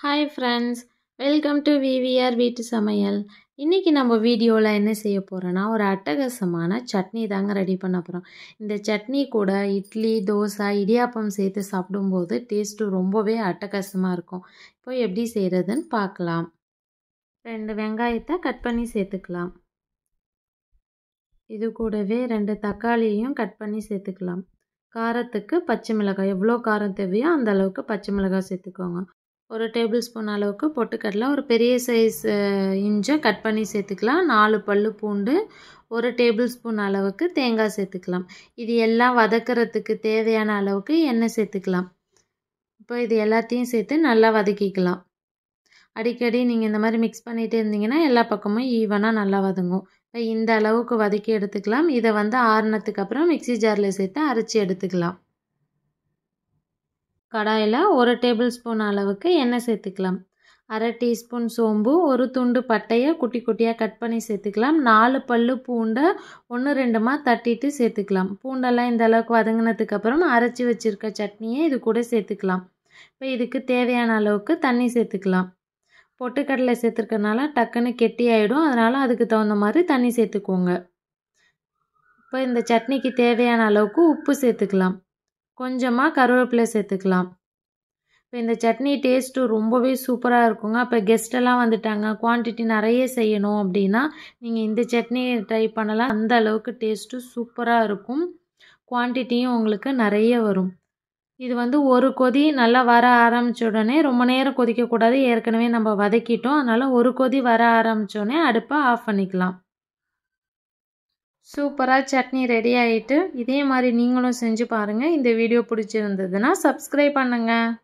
hi friends welcome to VVR வீட்டு சமையல் இன்றைக்கி நம்ம வீடியோவில் என்ன செய்ய போகிறோன்னா ஒரு அட்டகாசமான சட்னி தாங்க ரெடி பண்ண போகிறோம் இந்த சட்னி கூட இட்லி தோசை இடியாப்பம் சேர்த்து சாப்பிடும்போது டேஸ்ட்டு ரொம்பவே அட்டகாசமாக இருக்கும் இப்போ எப்படி செய்கிறதுன்னு பார்க்கலாம் ரெண்டு வெங்காயத்தை கட் பண்ணி சேர்த்துக்கலாம் இது கூடவே ரெண்டு தக்காளியையும் கட் பண்ணி சேர்த்துக்கலாம் காரத்துக்கு பச்சை மிளகாய் எவ்வளோ காரம் தேவையோ அந்த அளவுக்கு பச்சை மிளகாய் சேர்த்துக்கோங்க ஒரு டேபிள் ஸ்பூன் அளவுக்கு பொட்டுக்கடலை ஒரு பெரிய சைஸ் இஞ்சை கட் பண்ணி சேர்த்துக்கலாம் நாலு பல் பூண்டு ஒரு டேபிள் ஸ்பூன் அளவுக்கு தேங்காய் சேர்த்துக்கலாம் இது எல்லாம் வதக்கிறதுக்கு தேவையான அளவுக்கு எண்ணெய் சேர்த்துக்கலாம் இப்போ இது எல்லாத்தையும் சேர்த்து நல்லா வதக்கிக்கலாம் அடிக்கடி நீங்கள் இந்த மாதிரி மிக்ஸ் பண்ணிகிட்டே இருந்தீங்கன்னா எல்லா பக்கமும் ஈவனாக நல்லா வதங்கும் இப்போ இந்த அளவுக்கு வதக்கி எடுத்துக்கலாம் இதை வந்து ஆறுனதுக்கு அப்புறம் மிக்சி ஜாரில் சேர்த்து அரைச்சி எடுத்துக்கலாம் கடாயில் ஒரு டேபிள் ஸ்பூன் அளவுக்கு எண்ணெய் சேர்த்துக்கலாம் அரை டீஸ்பூன் சோம்பு ஒரு துண்டு பட்டையை குட்டி குட்டியாக கட் பண்ணி சேர்த்துக்கலாம் நாலு பல் பூண்டை ஒன்று ரெண்டுமா தட்டிட்டு சேர்த்துக்கலாம் பூண்டெல்லாம் இந்த அளவுக்கு வதங்கினதுக்கப்புறம் அரைச்சி வச்சுருக்க சட்னியை இது கூட சேர்த்துக்கலாம் இப்போ இதுக்கு தேவையான அளவுக்கு தண்ணி சேர்த்துக்கலாம் பொட்டுக்கடலை சேர்த்துருக்கனால டக்குன்னு கெட்டி ஆகிடும் அதனால் அதுக்கு தகுந்த மாதிரி தண்ணி சேர்த்துக்கோங்க இப்போ இந்த சட்னிக்கு தேவையான அளவுக்கு உப்பு சேர்த்துக்கலாம் கொஞ்சமாக கருவேப்பிலை சேர்த்துக்கலாம் இப்போ இந்த சட்னி டேஸ்ட்டு ரொம்பவே சூப்பராக இருக்குங்க இப்போ கெஸ்ட்டெல்லாம் வந்துட்டாங்க குவான்டிட்டி நிறைய செய்யணும் அப்படின்னா நீங்கள் இந்த சட்னி ட்ரை பண்ணலாம் அந்த அளவுக்கு டேஸ்ட்டு சூப்பராக இருக்கும் குவான்டிட்டியும் உங்களுக்கு நிறைய வரும் இது வந்து ஒரு கொதி நல்லா வர ஆரம்பித்த உடனே ரொம்ப நேரம் கொதிக்கக்கூடாது ஏற்கனவே நம்ம வதக்கிட்டோம் அதனால் ஒரு கொதி வர ஆரம்பித்தோடனே அடுப்பை ஆஃப் பண்ணிக்கலாம் சூப்பராக சட்னி ரெடி ஆகிட்டு இதே மாதிரி நீங்களும் செஞ்சு பாருங்கள் இந்த வீடியோ பிடிச்சிருந்ததுன்னா சப்ஸ்கிரைப் பண்ணுங்கள்